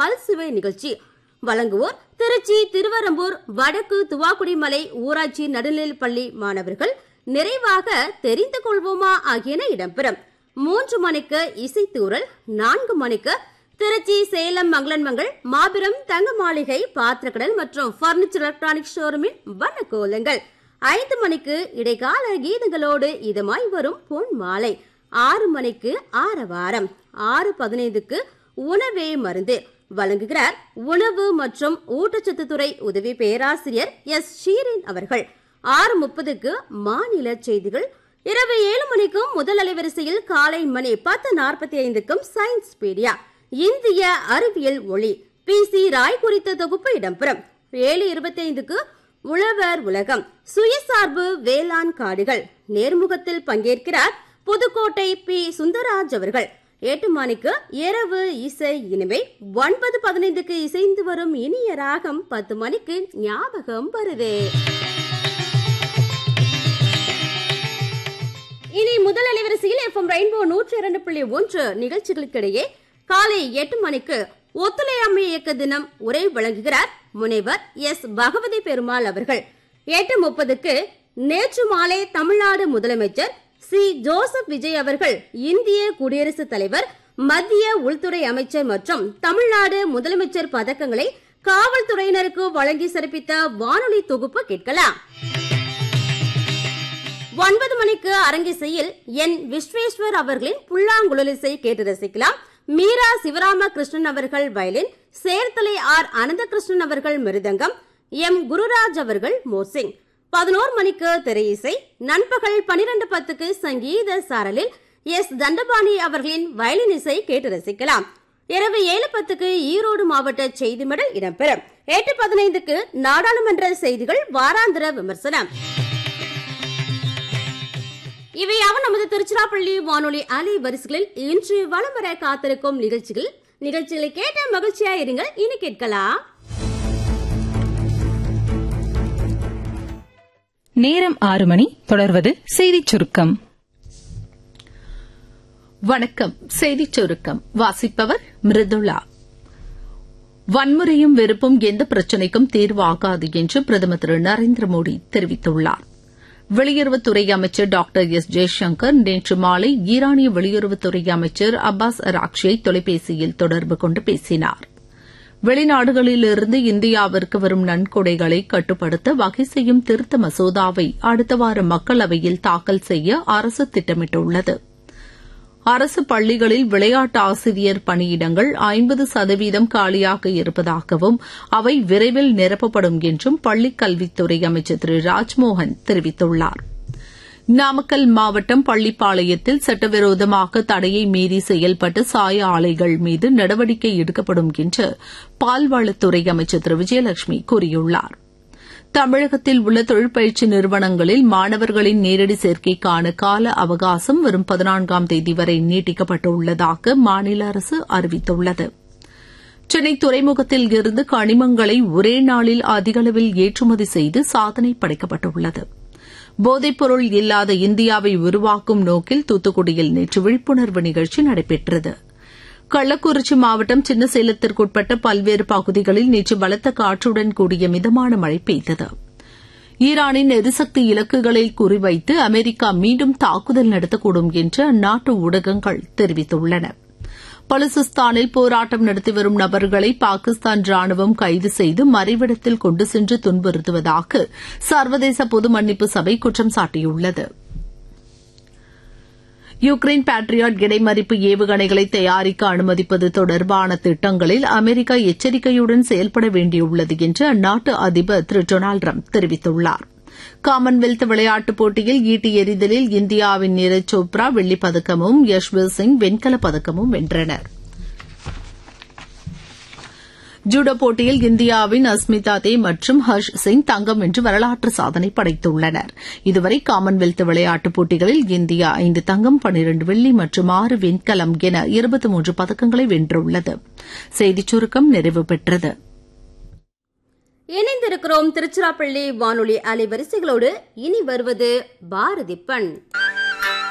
பல்சுவை நிகழ்ச்சி வழங்குவோர் திருச்சி திருவரம்பூர் வடக்கு துவாக்குடிமலை ஊராட்சி நடுநிலைப்பள்ளி மாணவர்கள் நிறைவாக தெரிந்து கொள்வோமா ஆகியன இடம்பெறும் மூன்று மணிக்கு இசைத்தூரல் நான்கு மணிக்கு திருச்சி சேலம் மங்களன்மங்கள் மாபெரும் தங்க மாளிகை பாத்திரக்கடல் மற்றும் பர்னிச்சர் எலக்ட்ரானிக் ஷோரூமின் வண்ணக்கோலங்கள் ஐந்து மணிக்கு இடைக்கால கீதங்களோடு இதமாய் வரும் பொன் மாலை ஆறு மணிக்கு ஆரவாரம் ஆறு பதினைந்துக்கு உணவே மருந்து வழங்குகிறார் உணவு மற்றும் ஊட்டச்சத்து துறை உதவி பேராசிரியர் எஸ் ஷீரின் அவர்கள் ஆறு முப்பதுக்கு மாநில செய்திகள் இரவு ஏழு மணிக்கும் முதல் அலைவரிசையில் காலை மணி பத்து நாற்பத்தி ஐந்துக்கும் சயின்ஸ் பீடியா இந்திய அறிவியல் ஒளி பி சி ராய் குறித்த தொகுப்பு இடம்பெறும் ஏழு இருபத்தி ஐந்துக்கு உழவர் உலகம் சுயசார்பு வேளாண் காடுகள் நேர்முகத்தில் பங்கேற்கிறார் புதுக்கோட்டை பி சுந்தரராஜ் அவர்கள் எட்டு மணிக்கு இரவு இசை இனிமை ஒன்பது பதினைந்துக்கு இசைந்து வரும் இனிய ராகம் பத்து மணிக்கு ஞாபகம் வருதே இனி முதல் அலைவரிசையில் எஃப்எம் ரெயின்போ நூற்றி இரண்டு புள்ளி ஒன்று நிகழ்ச்சிகளுக்கிடையே காலை எட்டு மணிக்கு ஒத்துழையாமை இயக்க தினம் உரை வழங்குகிறார் முனைவர் எஸ் பகவதி பெருமாள் அவர்கள் எட்டு முப்பதுக்கு நேற்று மாலை தமிழ்நாடு முதலமைச்சர் சி ஜோசப் விஜய் அவர்கள் இந்திய குடியரசுத் தலைவர் மத்திய உள்துறை அமைச்சர் மற்றும் தமிழ்நாடு முதலமைச்சர் பதக்கங்களை காவல்துறையினருக்கு வழங்கி சிறப்பித்த வானொலி தொகுப்பு கேட்கலாம் ஒன்பது மணிக்கு அரங்கிசையில் என் விஸ்வேஸ்வர் அவர்களின் புல்லாங்குழலிசை கேட்டு ரசிக்கலாம் மீரா சிவராம கிருஷ்ணன் அவர்கள் வயலின் சேர்த்தலை ஆர் அனந்தகிருஷ்ணன் அவர்கள் மிருதங்கம் எம் குருராஜ் அவர்கள் மோர்சிங் பதினோரு மணிக்கு திரையிசை நண்பகல் பனிரெண்டு பத்துக்கு சங்கீத சாரலில் எஸ் தண்டபாணி அவர்களின் வயலின் இசை கேட்டு ரசிக்கலாம் இரவு ஏழு பத்துக்கு ஈரோடு மாவட்ட செய்தி மடல் இடம்பெறும் எட்டு பதினைந்துக்கு நாடாளுமன்ற செய்திகள் வாராந்திர விமர்சனம் இவையாவும் நமது திருச்சிராப்பள்ளி வானொலி அலை வரிசைகளில் இன்று வலம் வர காத்திருக்கும் நிகழ்ச்சிகள் நிகழ்ச்சிகளை கேட்ட மகிழ்ச்சியா இருங்கள் இனி கேட்கலாம் நேரம் ஆறு மணி தொடர்வது செய்திச் சுருக்கம் வணக்கம் செய்திச் சுருக்கம் வாசிப்பவர் மிருதுளா வன்முறையும் வெறுப்பும் எந்த பிரச்சினைக்கும் தீர்வாகாது என்று பிரதமர் திரு நரேந்திர மோடி தெரிவித்துள்ளார் வெளியுறவுத்துறை அமைச்சர் டாக்டர் எஸ் ஜெய்சங்கர் நேற்று மாலை ஈரானிய வெளியுறவுத்துறை அமைச்சர் அப்பாஸ் அராக்ஷியை தொலைபேசியில் தொடர்பு கொண்டு பேசினார் வெளிநாடுகளிலிருந்து இந்தியாவிற்கு வரும் நன்கொடைகளை கட்டுப்படுத்த வகை செய்யும் திருத்த மசோதாவை அடுத்த வாரம் மக்களவையில் தாக்கல் செய்ய அரசு திட்டமிட்டுள்ளது அரசு பள்ளிகளில் விளையாட்டு ஆசிரியர் பணியிடங்கள் ஐம்பது சதவீதம் காலியாக இருப்பதாகவும் அவை விரைவில் நிரப்பப்படும் என்றும் பள்ளிக் கல்வித்துறை அமைச்சர் திரு ராஜ்மோகன் தெரிவித்துள்ளார் நாமக்கல் மாவட்டம் பள்ளிப்பாளையத்தில் சட்டவிரோதமாக தடையை மீறி செயல்பட்ட சாய ஆலைகள் மீது நடவடிக்கை எடுக்கப்படும் என்று பால்வளத்துறை அமைச்சர் திரு விஜயலட்சுமி கூறியுள்ளார் தமிழகத்தில் உள்ள தொழிற்பயிற்சி நிறுவனங்களில் மாணவர்களின் நேரடி சேர்க்கைக்கான கால அவகாசம் வரும் பதினான்காம் தேதி வரை நீட்டிக்கப்பட்டுள்ளதாக மாநில அரசு அறிவித்துள்ளது சென்னை துறைமுகத்தில் இருந்து கனிமங்களை ஒரே நாளில் அதிகளவில் ஏற்றுமதி செய்து சாதனை படைக்கப்பட்டுள்ளது போதைப்பொருள் இல்லாத இந்தியாவை உருவாக்கும் நோக்கில் தூத்துக்குடியில் நேற்று விழிப்புணர்வு நிகழ்ச்சி நடைபெற்றது கள்ளக்குறிச்சி மாவட்டம் சின்னசேலத்திற்குட்பட்ட பல்வேறு பகுதிகளில் நேற்று பலத்த காற்றுடன் கூடிய மிதமான மழை பெய்தது ஈரானின் எரிசக்தி இலக்குகளை குறிவைத்து அமெரிக்கா மீண்டும் தாக்குதல் நடத்தக்கூடும் என்று அந்நாட்டு ஊடகங்கள் தெரிவித்துள்ளன பலுசிஸ்தானில் போராட்டம் நடத்தி வரும் நபர்களை பாகிஸ்தான் ராணுவம் கைது செய்து மறைவிடத்தில் கொண்டு சென்று துன்புறுத்துவதாக சர்வதேச பொது மன்னிப்பு சபை குற்றம் சாட்டியுள்ளது யுக்ரைன் பேட்ரியாட் இடைமறிப்பு ஏவுகணைகளை தயாரிக்க அனுமதிப்பது தொடர்பான திட்டங்களில் அமெரிக்கா எச்சரிக்கையுடன் செயல்பட வேண்டியுள்ளது என்று அந்நாட்டு அதிபர் திரு டொனால்டு ட்ரம்ப் தெரிவித்துள்ளார் காமன்வெல்த் விளையாட்டுப் போட்டியில் ஈட்டி எறிதலில் இந்தியாவின் நீரஜ் சோப்ரா வெள்ளிப் பதக்கமும் யஷ்வீர் சிங் வெண்கலப் பதக்கமும் வென்றனர் ஜூடோ போட்டியில் இந்தியாவின் அஸ்மிதா தே மற்றும் ஹர்ஷ் சிங் தங்கம் வென்று வரலாற்று சாதனை படைத்துள்ளனர் இதுவரை காமன்வெல்த் விளையாட்டுப் போட்டிகளில் இந்தியா ஐந்து தங்கம் பன்னிரண்டு வெள்ளி மற்றும் ஆறு வெண்கலம் என இருபத்தி மூன்று பதக்கங்களை வென்றுள்ளது செய்திச் சுருக்கம் நிறைவு பெற்றது இணைந்திருக்கிறோம் திருச்சிராப்பள்ளி வானொலி அலைவரிசைகளோடு இனி வருவது பாரதிப்பண்